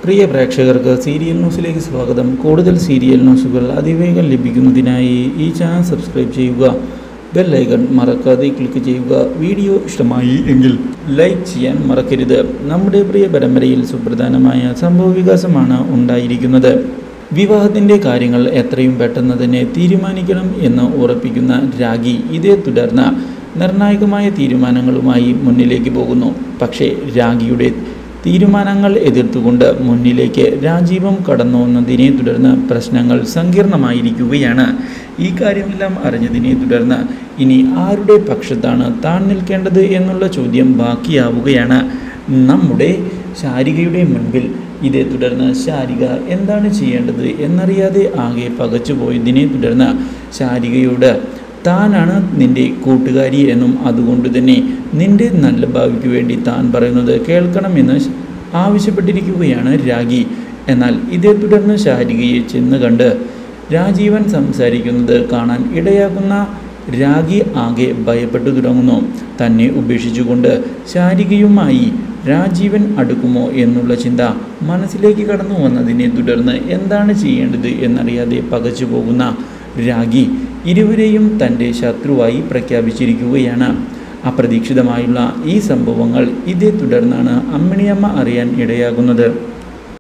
പ്രിയ പ്രേക്ഷകർക്ക് സീരിയൽ ന്യൂസിലേക്ക് സ്വാഗതം കൂടുതൽ സീരിയൽ ന്യൂസുകൾ അതിവേഗം ലഭിക്കുന്നതിനായി ഈ ചാനൽ സബ്സ്ക്രൈബ് ചെയ്യുക ബെൽ ഐക്കൺ മറക്കാതെ ക്ലിക്ക് ചെയ്യുക വീഡിയോ ഇഷ്ടമായി എങ്കിൽ ലൈക്ക് ചെയ്യാൻ മറക്കരുത് നമ്മുടെ പ്രിയ പരമ്പരയിൽ സുപ്രധാനമായ സംഭവ വികാസമാണ് ഉണ്ടായിരിക്കുന്നത് വിവാഹത്തിൻ്റെ കാര്യങ്ങൾ എത്രയും പെട്ടെന്ന് തന്നെ തീരുമാനിക്കണം എന്ന് ഉറപ്പിക്കുന്ന രാഗി ഇതേ തുടർന്ന് നിർണായകമായ തീരുമാനങ്ങളുമായി മുന്നിലേക്ക് പോകുന്നു പക്ഷേ രാഗിയുടെ തീരുമാനങ്ങൾ എതിർത്തുകൊണ്ട് മുന്നിലേക്ക് രാജീവം കടന്നു വന്നതിനെ തുടർന്ന് പ്രശ്നങ്ങൾ സങ്കീർണമായിരിക്കുകയാണ് ഈ കാര്യമെല്ലാം അറിഞ്ഞതിനെ തുടർന്ന് ഇനി ആരുടെ പക്ഷത്താണ് താൻ നിൽക്കേണ്ടത് എന്നുള്ള ചോദ്യം ബാക്കിയാവുകയാണ് നമ്മുടെ ശാരികയുടെ മുൻപിൽ ഇതേ തുടർന്ന് ശാരിക എന്താണ് ചെയ്യേണ്ടത് എന്നറിയാതെ ആകെ പകച്ചുപോയതിനെ തുടർന്ന് ശാരികയോട് താനാണ് നിൻ്റെ കൂട്ടുകാരി എന്നും അതുകൊണ്ട് തന്നെ നിൻ്റെ നല്ല ഭാവിക്ക് വേണ്ടി താൻ പറയുന്നത് കേൾക്കണമെന്ന് ആവശ്യപ്പെട്ടിരിക്കുകയാണ് രാഗി എന്നാൽ ഇതേ തുടർന്ന് ശാരികയെ ചെന്ന് കണ്ട് രാജീവൻ സംസാരിക്കുന്നത് കാണാൻ ഇടയാക്കുന്ന രാഗി ആകെ ഭയപ്പെട്ടു തുടങ്ങുന്നു തന്നെ ഉപേക്ഷിച്ചുകൊണ്ട് ശാരികയുമായി രാജീവൻ അടുക്കുമോ എന്നുള്ള ചിന്ത മനസ്സിലേക്ക് കടന്നു വന്നതിനെ തുടർന്ന് എന്താണ് ചെയ്യേണ്ടത് എന്നറിയാതെ പകച്ചു പോകുന്ന രാഗി ഇരുവരെയും തൻ്റെ ശത്രുവായി പ്രഖ്യാപിച്ചിരിക്കുകയാണ് അപ്രതീക്ഷിതമായുള്ള ഈ സംഭവങ്ങൾ ഇതേ തുടർന്നാണ് അമ്മിണിയമ്മ അറിയാൻ ഇടയാകുന്നത്